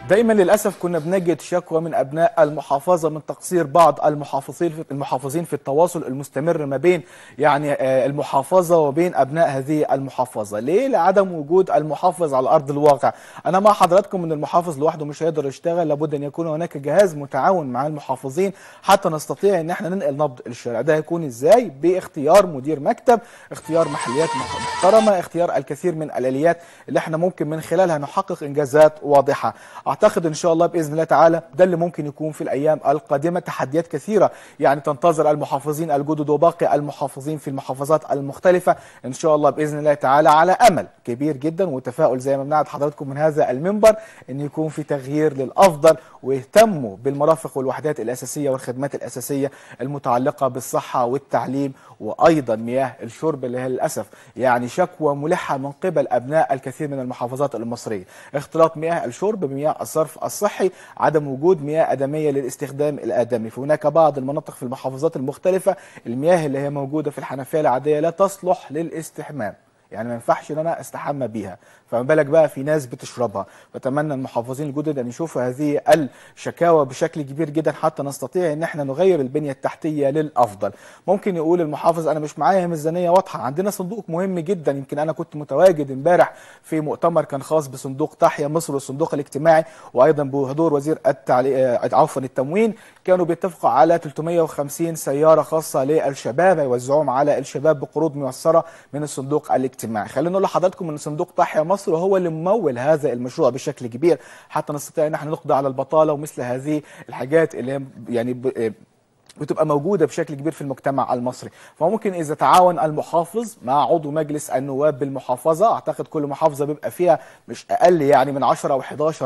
دايما للاسف كنا بنجد شكوى من ابناء المحافظه من تقصير بعض المحافظين في المحافظين في التواصل المستمر ما بين يعني آه، المحافظه وبين ابناء هذه المحافظه، ليه؟ لعدم وجود المحافظ على ارض الواقع، انا مع حضراتكم ان المحافظ لوحده مش هيقدر يشتغل لابد ان يكون هناك جهاز متعاون مع المحافظين حتى نستطيع ان احنا ننقل نبض الشارع، ده هيكون ازاي؟ باختيار مدير مكتب، اختيار محليات محترمه، اختيار الكثير من الاليات اللي احنا ممكن من خلالها نحقق انجازات واضحه. اعتقد ان شاء الله باذن الله تعالى ده اللي ممكن يكون في الايام القادمه تحديات كثيره يعني تنتظر المحافظين الجدد وباقي المحافظين في المحافظات المختلفه ان شاء الله باذن الله تعالى على امل كبير جدا وتفاؤل زي ما بنعد حضراتكم من هذا المنبر ان يكون في تغيير للافضل ويهتموا بالمرافق والوحدات الاساسيه والخدمات الاساسيه المتعلقه بالصحه والتعليم وايضا مياه الشرب اللي هي للاسف يعني شكوى ملحه من قبل ابناء الكثير من المحافظات المصريه اختلاط مياه الشرب بمياه الصرف الصحي عدم وجود مياه ادميه للاستخدام الادمي فهناك بعض المناطق في المحافظات المختلفه المياه اللي هي موجوده في الحنفيه العاديه لا تصلح للاستحمام يعني ما ينفعش ان انا استحمى بيها فما بالك بقى في ناس بتشربها بتمنى المحافظين الجدد ان يشوفوا هذه الشكاوى بشكل كبير جدا حتى نستطيع ان احنا نغير البنيه التحتيه للافضل ممكن يقول المحافظ انا مش معايا ميزانيه واضحه عندنا صندوق مهم جدا يمكن انا كنت متواجد امبارح في مؤتمر كان خاص بصندوق تحيا مصر والصندوق الاجتماعي وايضا بحضور وزير التعلي... عفوا التموين كانوا بيتفقوا على 350 سياره خاصه للشباب يوزعوهم على الشباب بقروض ميسره من الصندوق الاجتماعي خلينا نقول لحضراتكم ان صندوق تحيا مصر هو اللي ممول هذا المشروع بشكل كبير حتى نستطيع ان احنا نقضي على البطاله ومثل هذه الحاجات اللي هي يعني ب... بتبقى موجودة بشكل كبير في المجتمع المصري فممكن إذا تعاون المحافظ مع عضو مجلس النواب بالمحافظة أعتقد كل محافظة بيبقى فيها مش أقل يعني من 10 أو 11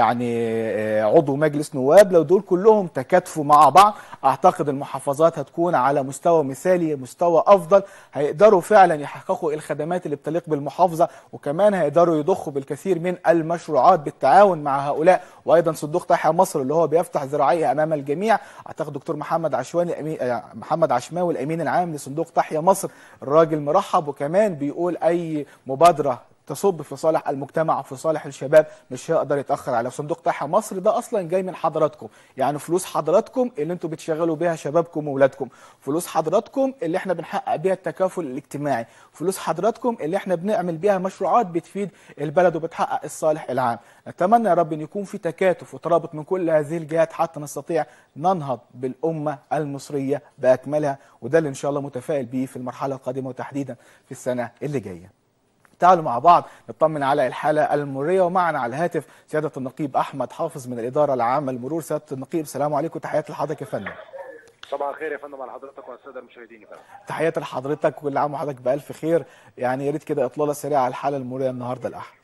يعني عضو مجلس نواب لو دول كلهم تكاتفوا مع بعض أعتقد المحافظات هتكون على مستوى مثالي مستوى أفضل هيقدروا فعلا يحققوا الخدمات اللي بتليق بالمحافظة وكمان هيقدروا يضخوا بالكثير من المشروعات بالتعاون مع هؤلاء وأيضا صندوق تحيا مصر اللي هو بيفتح ذراعيه أمام الجميع أعتقد دكتور محمد عشواني أمين محمد عشماوي الامين العام لصندوق تحيا مصر الراجل مرحب وكمان بيقول اي مبادره تصب في صالح المجتمع وفي صالح الشباب مش هيقدر يتاخر على صندوق تحيا مصر ده اصلا جاي من حضراتكم يعني فلوس حضراتكم اللي انتوا بتشغلوا بيها شبابكم واولادكم فلوس حضراتكم اللي احنا بنحقق بيها التكافل الاجتماعي فلوس حضراتكم اللي احنا بنعمل بيها مشروعات بتفيد البلد وبتحقق الصالح العام نتمنى يا رب ان يكون في تكاتف وترابط من كل هذه الجهات حتى نستطيع ننهض بالامه المصريه باكملها وده اللي ان شاء الله متفائل بيه في المرحله القادمه وتحديدا في السنه اللي جايه تعالوا مع بعض نطمن على الحالة المرورية ومعنا على الهاتف سيادة النقيب أحمد حافظ من الإدارة العامة للمرور سيادة النقيب السلام عليكم تحياتي لحضرتك يا فندم صباح الخير يا فندم على حضرتك وعلى الساده المشاهدين يا فندم تحياتي لحضرتك كل عام وحضرتك بألف خير يعني يا ريت كده إطلالة سريعة على الحالة المرورية النهاردة الأحد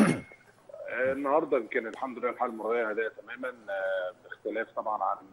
النهارده يمكن الحمد لله الحاله المروريه هادئه تماما باختلاف طبعا عن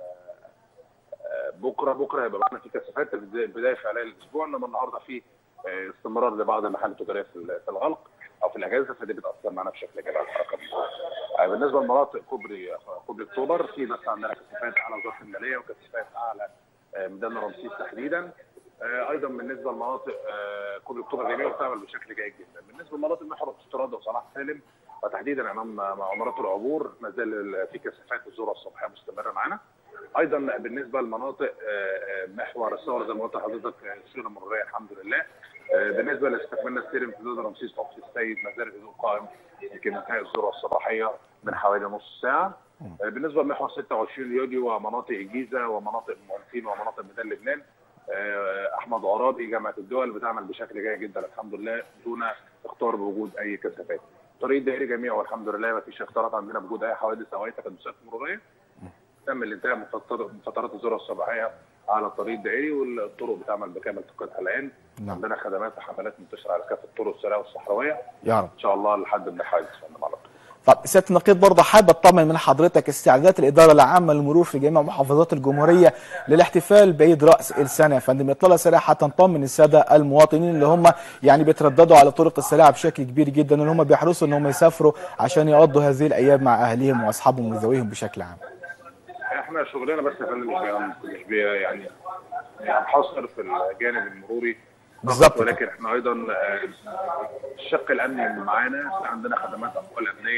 بكره بكره هيبقى معانا في كثافات بدايه فعليه الاسبوع انما النهارده في استمرار لبعض المحال التجاريه في الغلق او في الاجازه فدي بتاثر معانا بشكل كبير على الحركه بالنسبه لمناطق كوبري كوبري اكتوبر في بس عندنا كثافات اعلى وزاره الماليه وكثافات اعلى ميدان رمسيس تحديدا ايضا بالنسبه لمناطق كوبري اكتوبر جميع بتعمل بشكل جيد جدا بالنسبه لمناطق محور استراد وصلاح سالم وتحديدا امام عمارات العبور ما زال في كثافات الذروه الصباحيه مستمره معانا ايضا بالنسبه لمناطق محور الثوره زي ما قلت لحضرتك السيره المروريه الحمد لله بالنسبه لاستكمالنا السير امتداد رمسيس فوق السيد ما زال الهدوء قائم يمكن انتهاء الذروه الصباحيه من حوالي نص ساعه بالنسبه لمحور 26 يوليو ومناطق الجيزه ومناطق المهندسين ومناطق ميدان لبنان احمد عرابي جامعه الدول بتعمل بشكل جيد جدا الحمد لله دون اختار بوجود اي كثافات الطريق الدائري جميع والحمد لله ما فيش اختراق عندنا بوجود اي حوادث او اي تكدسات مروريه تم الانتهاء من فترات الذروه الصباحيه على الطريق الدائري والطرق بتعمل بكامل طاقتها الان نعم. عندنا خدمات وحملات منتشره على كافه الطرق السريعه والصحراويه يا رب ان شاء الله لحد ما حادث فندم على طول طب سياده النقيب برضه حابب اطمن من حضرتك استعدادات الاداره العامه للمرور في جميع محافظات الجمهوريه للاحتفال بعيد راس السنه يا فندم اطلاله سريعه حتى نطمن الساده المواطنين اللي هم يعني بيترددوا على الطرق السريعه بشكل كبير جدا اللي هم بيحرصوا ان هم يسافروا عشان يقضوا هذه الايام مع اهليهم واصحابهم وذويهم بشكل عام. احنا شغلنا بس يا فندم مش مش بي يعني يعني حاصر في الجانب المروري بالظبط ولكن احنا ايضا الشق الامني معانا عندنا خدمات اموال امنيه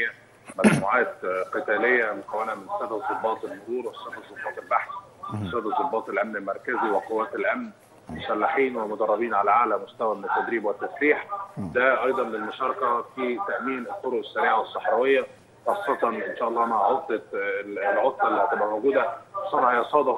مجموعات قتاليه مكونه من ساده ضباط المرور وساده ضباط البحث وساده ضباط الامن المركزي وقوات الامن مسلحين ومدربين على اعلى مستوى من التدريب والتسليح ده ايضا للمشاركه في تامين الطرق السريعه والصحراويه خاصة إن شاء الله مع عطلة العطلة اللي هتبقى موجودة خصوصا هيصادف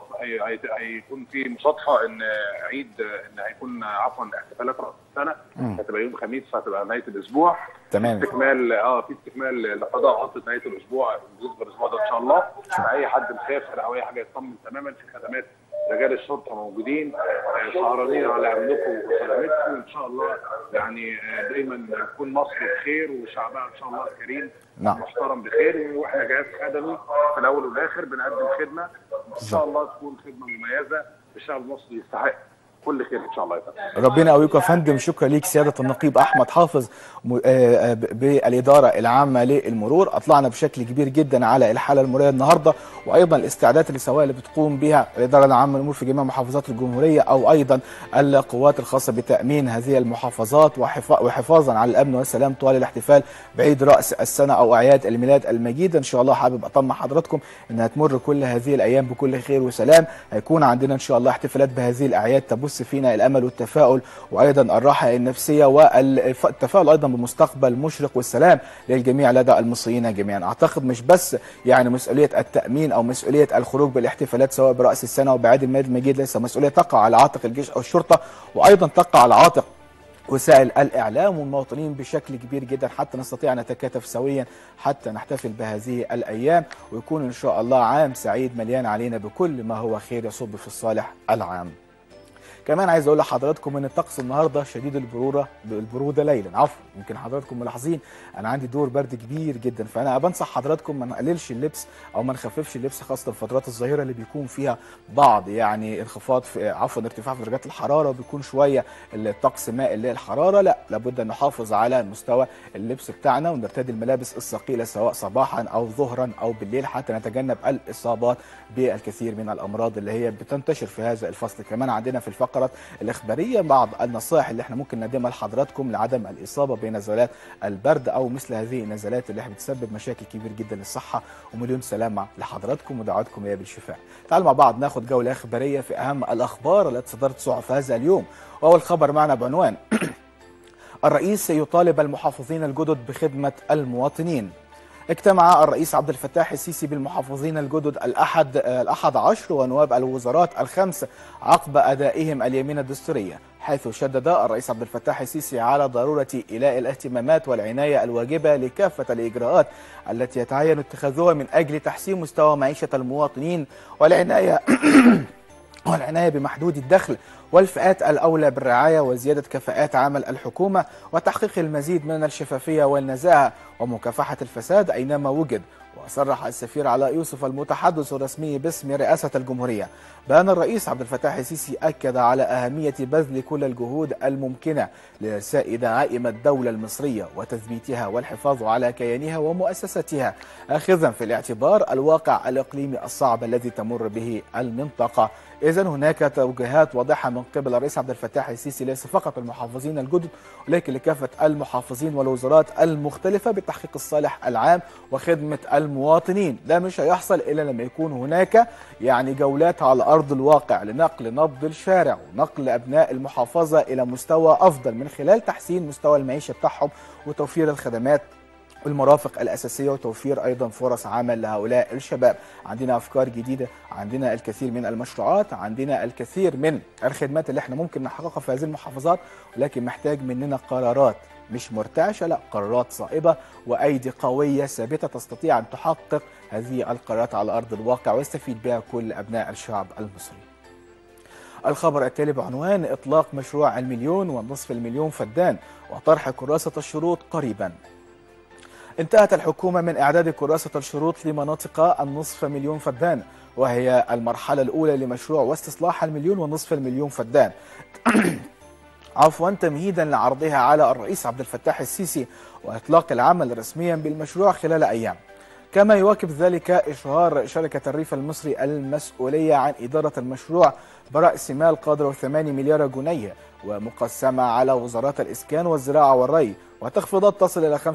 هيكون في مصادفة إن عيد إن هيكون عفوا احتفالات رأس السنة هتبقى يوم الخميس فهتبقى نهاية الأسبوع تمام استكمال اه في استكمال لقضاء عطلة نهاية الأسبوع بالنسبة للأسبوع ده إن شاء الله أي حد مسافر أو أي حاجة يطمن تماما في خدمات رجال الشرطه موجودين سهرانين على امنكم وسلامتكم وان شاء الله يعني دايما تكون مصر بخير وشعبها ان شاء الله الكريم نعم. محترم بخير واحنا جهاز خدمي في الاول والاخر بنقدم خدمه ان شاء الله تكون خدمه مميزه الشعب المصري يستحق كل خير ان شاء الله يا فندم ربنا يقويك يا فندم شكرا ليك سياده النقيب احمد حافظ م- آه، آه، ب- بالاداره العامه للمرور اطلعنا بشكل كبير جدا على الحاله المروريه النهارده وايضا الاستعدادات اللي سواء اللي بتقوم بها الاداره العامه للمرور في جميع محافظات الجمهوريه او ايضا القوات الخاصه بتامين هذه المحافظات وحفا- وحفاظا على الامن والسلام طوال الاحتفال بعيد راس السنه او اعياد الميلاد المجيد ان شاء الله حابب اطمع حضراتكم انها تمر كل هذه الايام بكل خير وسلام هيكون عندنا ان شاء الله احتفالات بهذه الاعياد تبث فينا الامل والتفاؤل وايضا الراحه النفسيه والتفاؤل ايضا بمستقبل مشرق والسلام للجميع لدى المصريين جميعا اعتقد مش بس يعني مسؤوليه التامين او مسؤوليه الخروج بالاحتفالات سواء براس السنه او بعيد الميلاد المجيد ليس مسؤوليه تقع على عاتق الجيش او الشرطه وايضا تقع على عاتق وسائل الاعلام والمواطنين بشكل كبير جدا حتى نستطيع ان نتكاتف سويا حتى نحتفل بهذه الايام ويكون ان شاء الله عام سعيد مليان علينا بكل ما هو خير يصب في الصالح العام. كمان عايز اقول لحضراتكم ان الطقس النهارده شديد البروره البروده ليلا عفوا يمكن حضراتكم ملاحظين انا عندي دور برد كبير جدا فانا بنصح حضراتكم ما نقللش اللبس او ما نخففش اللبس خاصه في فترات الظهيره اللي بيكون فيها بعض يعني انخفاض في عفوا ارتفاع في درجات الحراره وبيكون شويه الطقس مائل للحراره لا لابد ان نحافظ على مستوى اللبس بتاعنا ونرتدي الملابس الثقيله سواء صباحا او ظهرا او بالليل حتى نتجنب الاصابات بالكثير من الامراض اللي هي بتنتشر في هذا الفصل كمان عندنا في الفقرات الاخباريه بعض النصائح اللي احنا ممكن نقدمها لحضراتكم لعدم الاصابه بنزلات البرد او مثل هذه النزلات اللي بتسبب مشاكل كبير جدا للصحه ومليون سلامه لحضراتكم ودعواتكم يا بالشفاء. تعالوا مع بعض ناخد جوله اخباريه في اهم الاخبار التي صدرت صحف هذا اليوم واول خبر معنا بعنوان الرئيس يطالب المحافظين الجدد بخدمه المواطنين. اجتمع الرئيس عبد الفتاح السيسي بالمحافظين الجدد الأحد الأحد عشر ونواب الوزارات الخمس عقب أدائهم اليمين الدستورية حيث شدد الرئيس عبد الفتاح السيسي على ضرورة إيلاء الاهتمامات والعناية الواجبة لكافة الإجراءات التي يتعين اتخاذها من أجل تحسين مستوى معيشة المواطنين والعناية والعناية بمحدود الدخل والفئات الأولى بالرعاية وزيادة كفاءات عمل الحكومة وتحقيق المزيد من الشفافية والنزاهة ومكافحة الفساد أينما وجد وصرح السفير علاء يوسف المتحدث الرسمي باسم رئاسة الجمهورية بأن الرئيس عبد الفتاح السيسي أكد على أهمية بذل كل الجهود الممكنة لإرساء دعائم الدولة المصرية وتثبيتها والحفاظ على كيانها ومؤسساتها آخذا في الاعتبار الواقع الإقليمي الصعب الذي تمر به المنطقة إذا هناك توجيهات واضحة من قبل الرئيس عبد الفتاح السيسي ليس فقط المحافظين الجدد ولكن لكافة المحافظين والوزارات المختلفة بتحقيق الصالح العام وخدمة المواطنين ده مش هيحصل إلا لما يكون هناك يعني جولات على أرض الواقع لنقل نبض الشارع ونقل أبناء المحافظة إلى مستوى أفضل من خلال تحسين مستوى المعيشة بتاعهم وتوفير الخدمات المرافق الأساسية وتوفير أيضا فرص عمل لهؤلاء الشباب عندنا أفكار جديدة عندنا الكثير من المشروعات عندنا الكثير من الخدمات اللي احنا ممكن نحققها في هذه المحافظات ولكن محتاج مننا قرارات مش مرتعشة لا قرارات صائبة وأيدي قوية ثابتة تستطيع أن تحقق هذه القرارات على أرض الواقع ويستفيد بها كل أبناء الشعب المصري الخبر التالي بعنوان إطلاق مشروع المليون والنصف المليون فدان وطرح كراسة الشروط قريبا انتهت الحكومة من إعداد كراسة الشروط لمناطق النصف مليون فدان وهي المرحلة الأولى لمشروع واستصلاح المليون ونصف المليون فدان عفوا تمهيدا لعرضها على الرئيس عبد الفتاح السيسي وإطلاق العمل رسميا بالمشروع خلال أيام كما يواكب ذلك إشهار شركة الريف المصري المسؤولية عن إدارة المشروع برأس مال قدره 8 مليار جنيه ومقسمة على وزارات الإسكان والزراعة والري وتخفيضات تصل إلى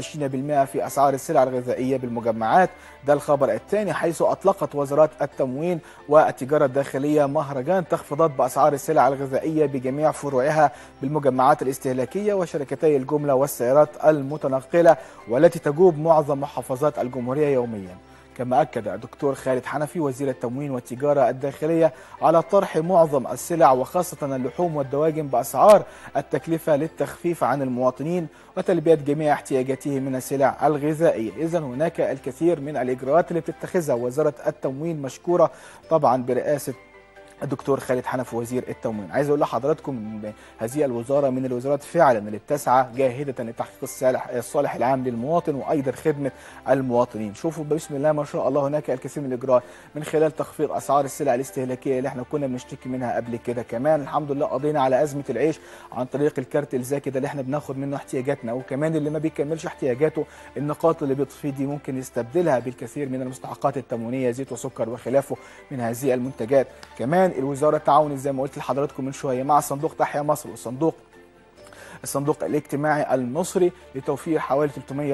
25% في أسعار السلع الغذائية بالمجمعات ده الخبر الثاني حيث أطلقت وزارات التموين والتجارة الداخلية مهرجان تخفيضات بأسعار السلع الغذائية بجميع فروعها بالمجمعات الاستهلاكية وشركتي الجملة والسيارات المتنقلة والتي تجوب معظم محافظات الجمهورية يومياً كما أكد الدكتور خالد حنفي وزير التموين والتجارة الداخلية على طرح معظم السلع وخاصة اللحوم والدواجن بأسعار التكلفة للتخفيف عن المواطنين وتلبية جميع احتياجاتهم من السلع الغذائية إذا هناك الكثير من الإجراءات اللي بتتخذها وزارة التموين مشكورة طبعا برئاسة الدكتور خالد حنفي وزير التموين عايز اقول لحضراتكم ان هذه الوزاره من الوزارات فعلا اللي بتسعى جاهده لتحقيق الصالح الصالح العام للمواطن وايضا خدمه المواطنين شوفوا بسم الله ما شاء الله هناك الكثير من الاجراءات من خلال تخفيض اسعار السلع الاستهلاكيه اللي احنا كنا بنشتكي منها قبل كده كمان الحمد لله قضينا على ازمه العيش عن طريق الكارت الذكي ده اللي احنا بناخد منه احتياجاتنا وكمان اللي ما بيكملش احتياجاته النقاط اللي بيطفي دي ممكن يستبدلها بالكثير من المستحقات التموينيه زيت وسكر وخلافه من هذه المنتجات كمان الوزاره تعاونت زي ما قلت لحضراتكم من شويه مع صندوق تحيا مصر وصندوق الصندوق الاجتماعي المصري لتوفير حوالي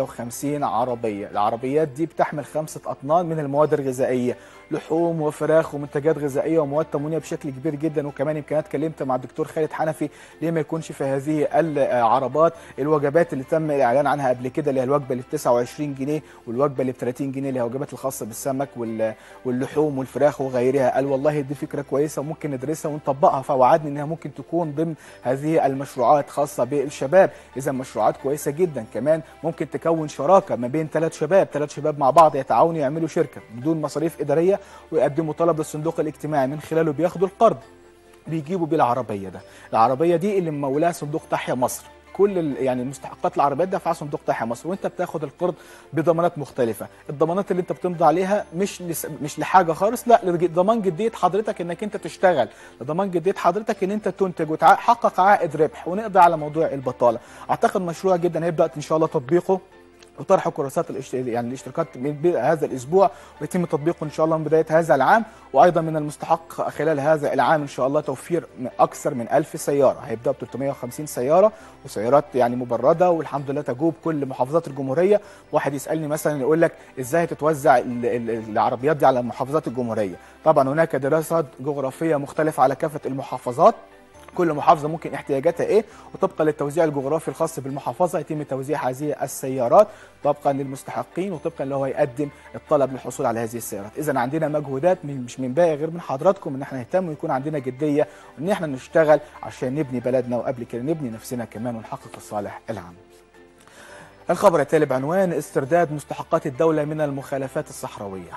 350 عربيه، العربيات دي بتحمل خمسه اطنان من المواد الغذائيه، لحوم وفراخ ومنتجات غذائيه ومواد تموينيه بشكل كبير جدا وكمان يمكن انا اتكلمت مع الدكتور خالد حنفي ليه ما يكونش في هذه العربات الوجبات اللي تم الاعلان عنها قبل كده اللي هي الوجبه اللي ب 29 جنيه والوجبه اللي ب 30 جنيه اللي هي الوجبات الخاصه بالسمك واللحوم والفراخ وغيرها، قال والله دي فكره كويسه وممكن ندرسها ونطبقها فوعدني انها ممكن تكون ضمن هذه المشروعات خاصه بالشباب اذا مشروعات كويسه جدا كمان ممكن تكون شراكه ما بين ثلاث شباب ثلاث شباب مع بعض يتعاونوا يعملوا شركه بدون مصاريف اداريه ويقدموا طلب للصندوق الاجتماعي من خلاله بياخدوا القرض بيجيبوا بيه العربيه ده العربيه دي اللي مولاه صندوق تحيا مصر كل يعني المستحقات العربيات دفعها صندوق تحيا مصر وانت بتاخد القرض بضمانات مختلفه الضمانات اللي انت بتمضي عليها مش لس... مش لحاجه خالص لا لضمان جديه حضرتك انك انت تشتغل لضمان جديه حضرتك ان انت تنتج وتحقق عائد ربح ونقضي على موضوع البطاله اعتقد مشروع جدا هيبدا ان شاء الله تطبيقه وطرح كراسات الاشت... يعني الاشتراكات من هذا الاسبوع ويتم تطبيقه ان شاء الله من بدايه هذا العام وايضا من المستحق خلال هذا العام ان شاء الله توفير اكثر من 1000 سياره هيبدا ب 350 سياره وسيارات يعني مبرده والحمد لله تجوب كل محافظات الجمهوريه واحد يسالني مثلا يقول لك ازاي هتتوزع العربيات دي على محافظات الجمهوريه طبعا هناك دراسات جغرافيه مختلفه على كافه المحافظات كل محافظه ممكن احتياجاتها ايه وطبقا للتوزيع الجغرافي الخاص بالمحافظه يتم توزيع هذه السيارات طبقا للمستحقين وطبقا اللي هو يقدم الطلب للحصول على هذه السيارات اذا عندنا مجهودات من مش من باقي غير من حضراتكم ان احنا نهتم ويكون عندنا جديه وان احنا نشتغل عشان نبني بلدنا وقبل كده نبني نفسنا كمان ونحقق الصالح العام الخبر التالي بعنوان استرداد مستحقات الدوله من المخالفات الصحراويه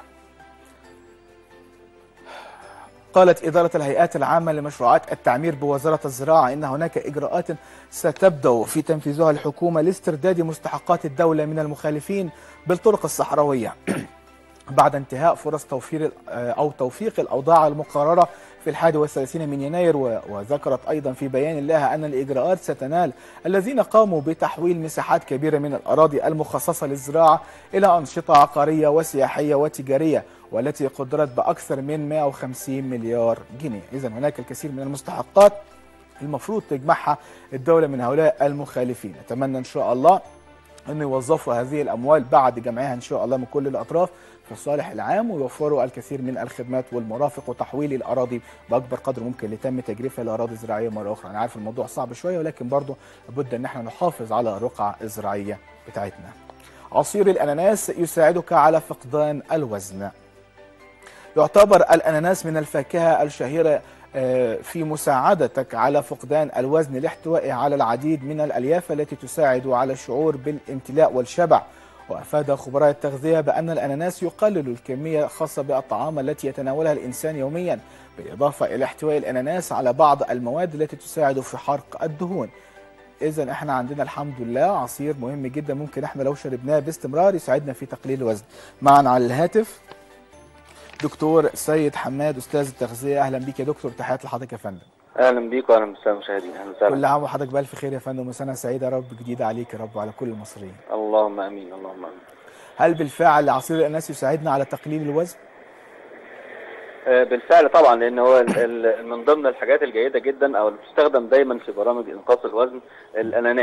قالت إدارة الهيئات العامة لمشروعات التعمير بوزارة الزراعة إن هناك إجراءات ستبدأ في تنفيذها الحكومة لاسترداد مستحقات الدولة من المخالفين بالطرق الصحراوية بعد انتهاء فرص توفير أو توفيق الأوضاع المقررة في الحادي والثلاثين من يناير وذكرت أيضا في بيان لها أن الإجراءات ستنال الذين قاموا بتحويل مساحات كبيرة من الأراضي المخصصة للزراعة إلى أنشطة عقارية وسياحية وتجارية والتي قدرت بأكثر من 150 مليار جنيه إذا هناك الكثير من المستحقات المفروض تجمعها الدولة من هؤلاء المخالفين أتمنى إن شاء الله أن يوظفوا هذه الأموال بعد جمعها إن شاء الله من كل الأطراف في الصالح العام ويوفروا الكثير من الخدمات والمرافق وتحويل الأراضي بأكبر قدر ممكن لتم تجريفها لأراضي زراعية مرة أخرى أنا عارف الموضوع صعب شوية ولكن برضه لابد أن احنا نحافظ على الرقعة الزراعية بتاعتنا عصير الأناناس يساعدك على فقدان الوزن يعتبر الأناناس من الفاكهة الشهيرة في مساعدتك على فقدان الوزن لاحتوائه على العديد من الألياف التي تساعد على الشعور بالامتلاء والشبع وأفاد خبراء التغذية بأن الأناناس يقلل الكمية الخاصة بالطعام التي يتناولها الإنسان يوميا بالإضافة إلى احتواء الأناناس على بعض المواد التي تساعد في حرق الدهون إذا إحنا عندنا الحمد لله عصير مهم جدا ممكن إحنا لو شربناه باستمرار يساعدنا في تقليل الوزن معنا على الهاتف دكتور سيد حماد استاذ التغذيه اهلا بيك يا دكتور تحياتي لحضرتك يا فندم اهلا بيك واهلا بالساده المشاهدين اهلا وسهلا كل عام وحضرتك بالف خير يا فندم وسنه سعيده يا رب جديده عليك يا رب وعلى كل المصريين اللهم امين اللهم امين هل بالفعل عصير الاناناس يساعدنا على تقليل الوزن آه، بالفعل طبعا لان هو ال- ال- من ضمن الحاجات الجيده جدا او اللي بتستخدم دايما في برامج انقاص الوزن الاناناس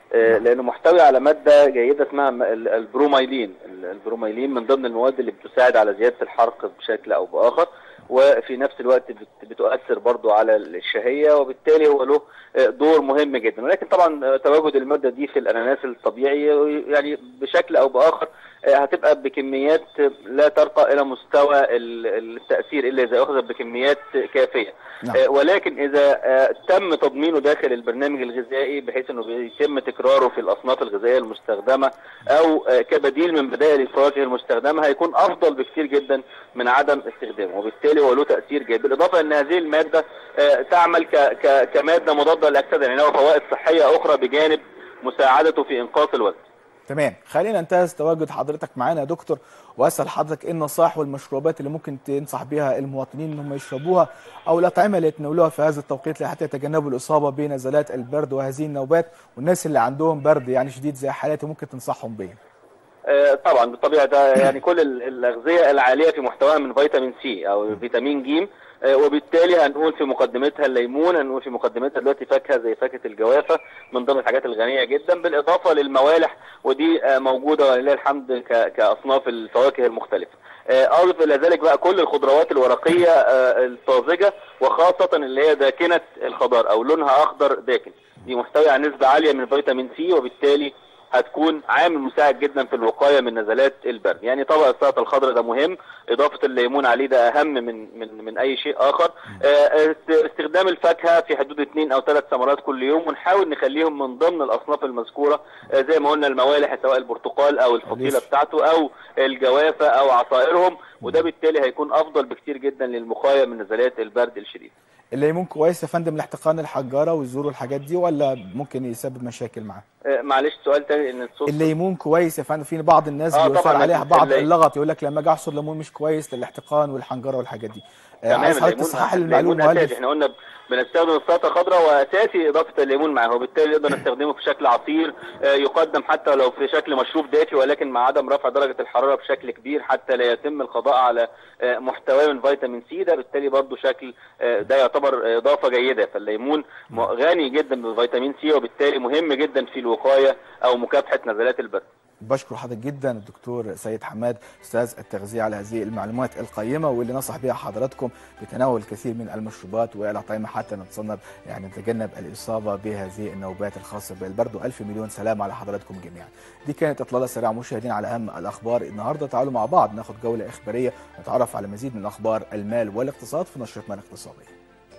آه، لانه محتوي على ماده جيده اسمها م- ال- البروميلين ال- البروميلين من ضمن المواد اللي بتساعد على زياده الحرق بشكل او باخر وفي نفس الوقت بت- بتؤثر برضو على الشهيه وبالتالي هو له آه، دور مهم جدا ولكن طبعا آه، تواجد الماده دي في الاناناس الطبيعي يعني بشكل او باخر آه، هتبقى بكميات لا ترقى الى مستوى ال- التاثير الا اذا اخذت بكميات كافيه نعم. آه، ولكن اذا آه، تم تضمينه داخل البرنامج الغذائي بحيث انه بيتم تكراره في الاصناف الغذائيه المستخدمه او آه، كبديل من بدائل الفواكه المستخدمه هيكون افضل بكثير جدا من عدم استخدامه وبالتالي هو له تاثير جيد بالاضافه ان هذه الماده آه، تعمل ك- ك- كماده مضاده للاكسده يعني له فوائد صحيه اخرى بجانب مساعدته في انقاص الوزن تمام خلينا ننتهز تواجد حضرتك معانا يا دكتور واسال حضرتك ايه النصائح والمشروبات اللي ممكن تنصح بها المواطنين انهم يشربوها او الاطعمه اللي يتناولوها في هذا التوقيت حتى يتجنبوا الاصابه بنزلات البرد وهذه النوبات والناس اللي عندهم برد يعني شديد زي حالاتي ممكن تنصحهم بيه آه، طبعا بالطبيعه ده يعني كل ال- الاغذيه العاليه في محتواها من فيتامين سي او فيتامين ج آه، وبالتالي هنقول في مقدمتها الليمون هنقول في مقدمتها دلوقتي فاكهه زي فاكهه الجوافه من ضمن الحاجات الغنيه جدا بالاضافه للموالح ودي آه، موجوده ولله الحمد ك- كاصناف الفواكه المختلفه. آه، اضف الى ذلك بقى كل الخضروات الورقيه آه، الطازجه وخاصه اللي هي داكنه الخضار او لونها اخضر داكن. دي محتويه على نسبه عاليه من فيتامين سي وبالتالي هتكون عامل مساعد جدا في الوقايه من نزلات البرد يعني طبق السلطه الخضراء ده مهم اضافه الليمون عليه ده اهم من من من اي شيء اخر آه، است- استخدام الفاكهه في حدود اثنين او ثلاث ثمرات كل يوم ونحاول نخليهم من ضمن الاصناف المذكوره آه، زي ما قلنا الموالح سواء البرتقال او الفصيله أليس. بتاعته او الجوافه او عصائرهم وده بالتالي هيكون افضل بكتير جدا للمقايه من نزلات البرد الشديد الليمون كويس يا فندم لاحتقان الحجاره والزور والحاجات دي ولا ممكن يسبب مشاكل معاه آه، معلش سؤال تاني ان الصوت الليمون كويس يا فندم في بعض الناس آه، بيوصل طبعاً عليها بعض اللي- اللغط يقول لك لما اجي اعصر ليمون مش كويس للاحتقان والحنجره والحاجات دي آه، تمام عايز حضرتك الليمون تصحح لي الليمون المعلومه اساسي هل احنا قلنا بنستخدم السلطه الخضراء واساسي اضافه الليمون معاه وبالتالي نقدر نستخدمه في شكل عصير آه، يقدم حتى لو في شكل مشروب دافي ولكن مع عدم رفع درجه الحراره بشكل كبير حتى لا يتم القضاء على آه، محتواه من فيتامين سي ده بالتالي برضه شكل آه، ده يعتبر اضافه جيده فالليمون م- غني جدا بفيتامين سي وبالتالي مهم جدا في الوقايه او مكافحه نزلات البرد بشكر حضرتك جدا الدكتور سيد حماد استاذ التغذيه على هذه المعلومات القيمه واللي نصح بها حضراتكم بتناول الكثير من المشروبات والاطعمه حتى نتصنف يعني نتجنب الاصابه بهذه النوبات الخاصه بالبرد والف مليون سلام على حضراتكم جميعا. دي كانت اطلاله سريعه مشاهدين على اهم الاخبار النهارده تعالوا مع بعض ناخد جوله اخباريه نتعرف على مزيد من اخبار المال والاقتصاد في نشرتنا الاقتصاديه.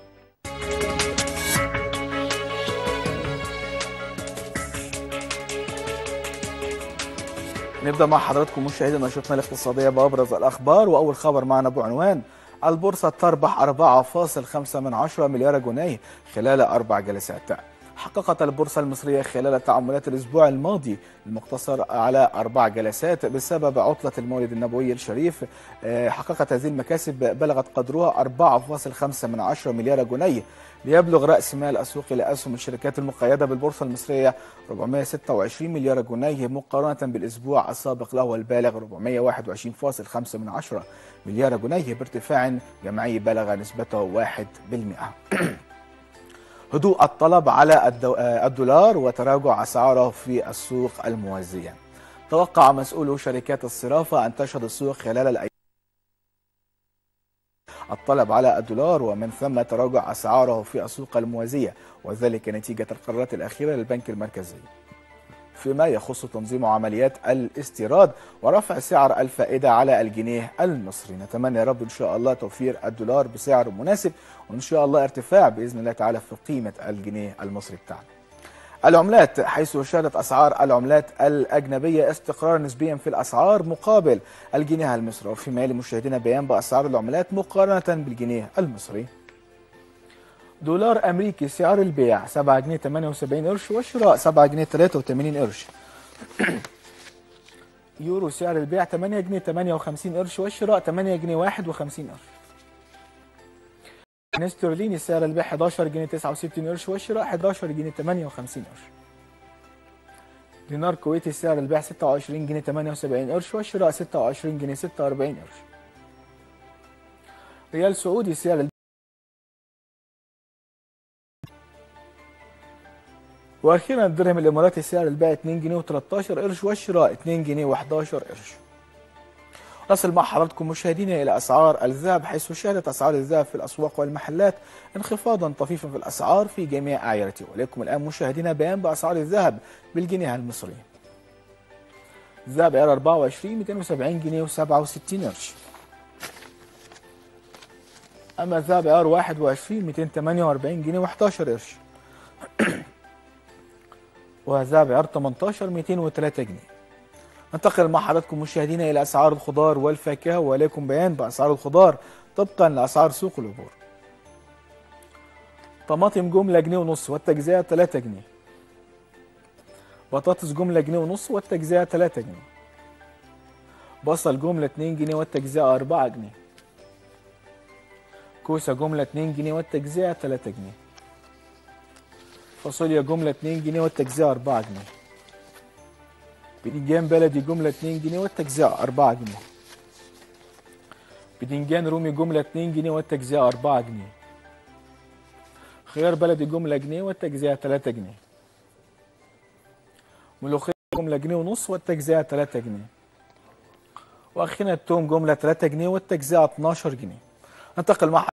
نبدا مع حضراتكم مشاهدينا نشرتنا الاقتصاديه بابرز الاخبار واول خبر معنا بعنوان البورصه تربح 4.5 من عشرة مليار جنيه خلال اربع جلسات حققت البورصة المصرية خلال تعاملات الأسبوع الماضي المقتصر على أربع جلسات بسبب عطلة المولد النبوي الشريف آه، حققت هذه المكاسب بلغت قدرها 4.5 من عشرة مليار جنيه ليبلغ رأس مال السوق لأسهم الشركات المقيدة بالبورصة المصرية 426 مليار جنيه مقارنة بالأسبوع السابق له والبالغ 421.5 من عشرة مليار جنيه بارتفاع جمعي بلغ نسبته 1%. هدوء الطلب على الدو... آه، الدولار وتراجع أسعاره في السوق الموازية توقع مسؤولو شركات الصرافة أن تشهد السوق خلال الأيام الطلب على الدولار ومن ثم تراجع أسعاره في السوق الموازية وذلك نتيجة القرارات الأخيرة للبنك المركزي فيما يخص تنظيم عمليات الاستيراد ورفع سعر الفائدة على الجنيه المصري نتمنى يا رب إن شاء الله توفير الدولار بسعر مناسب وإن شاء الله ارتفاع بإذن الله تعالى في قيمة الجنيه المصري بتاعنا العملات حيث شهدت أسعار العملات الأجنبية استقرار نسبيا في الأسعار مقابل الجنيه المصري وفيما يلي مشاهدينا بيان بأسعار العملات مقارنة بالجنيه المصري دولار أمريكي سعر البيع 7 جنيه 78 قرش والشراء 7 جنيه 83 قرش يورو سعر البيع 8 جنيه 58 قرش والشراء 8 جنيه 51 قرش جنيه استرليني سعر البيع 11 جنيه 69 قرش والشراء 11 جنيه 58 قرش دينار كويتي سعر البيع 26 جنيه 78 قرش والشراء 26 جنيه 46 قرش ريال سعودي سعر البيع واخيرا الدرهم الاماراتي سعر البيع 2 جنيه و13 قرش والشراء 2 جنيه و11 قرش نصل مع حضراتكم مشاهدينا الى اسعار الذهب حيث شهدت اسعار الذهب في الاسواق والمحلات انخفاضا طفيفا في الاسعار في جميع اعيرته ولكم الان مشاهدينا بيان باسعار الذهب بالجنيه المصري الذهب عيار 24 270 جنيه و67 قرش اما الذهب عيار 21 248 جنيه و11 قرش وذهب عيار 18 203 جنيه ننتقل مع حضراتكم مشاهدينا الى اسعار الخضار والفاكهه ولكم بيان باسعار الخضار طبقا لاسعار سوق العبور طماطم جمله جنيه ونص والتجزئه 3 جنيه بطاطس جمله جنيه ونص والتجزئه 3 جنيه بصل جمله 2 جنيه والتجزئه 4 جنيه كوسه جمله 2 جنيه والتجزئه 3 جنيه فاصوليا جمله 2 جنيه والتجزئه 4 جنيه بدنجان بلدي جملة 2 جنيه والتجزئة 4 جنيه بدنجان رومي جملة 2 جنيه والتجزئة 4 جنيه خيار بلدي جملة جنيه والتجزئة 3 جنيه ملوخية جملة جنيه ونص والتجزئة 3 جنيه وأخينا التوم جملة 3 جنيه والتجزئة 12 جنيه ننتقل مع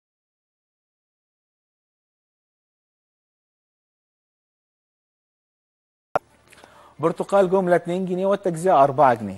برتقال جملة 2 جنيه والتجزئة 4 جنيه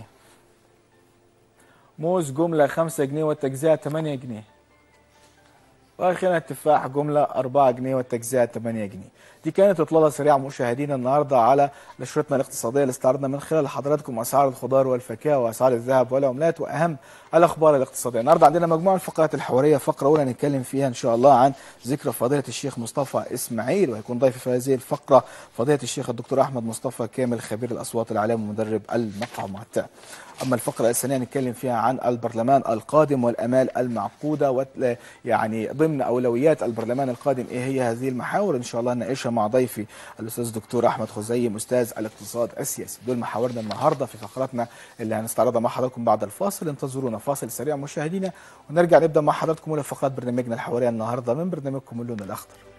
موز جملة 5 جنيه والتجزئة 8 جنيه واخيرا التفاح جملة 4 جنيه والتجزئة 8 جنيه دي كانت اطلاله سريعه مشاهدينا النهارده على نشرتنا الاقتصاديه اللي استعرضنا من خلال حضراتكم اسعار الخضار والفاكهه واسعار الذهب والعملات واهم الاخبار الاقتصاديه النهارده عندنا مجموعه من الفقرات الحواريه فقره اولى هنتكلم فيها ان شاء الله عن ذكرى فضيله الشيخ مصطفى اسماعيل وهيكون ضيفي في هذه الفقره فضيله الشيخ الدكتور احمد مصطفى كامل خبير الاصوات العالم ومدرب المقامات اما الفقره الثانيه نتكلم فيها عن البرلمان القادم والامال المعقوده و يعني ضمن اولويات البرلمان القادم ايه هي هذه المحاور ان شاء الله نناقشها مع ضيفي الاستاذ دكتور احمد خزيم استاذ الاقتصاد السياسي دول محاورنا النهارده في فقراتنا اللي هنستعرضها مع حضراتكم بعد الفاصل انتظرونا فاصل سريع مشاهدينا ونرجع نبدا مع حضراتكم اولى فقرات برنامجنا الحواريه النهارده من برنامجكم اللون الاخضر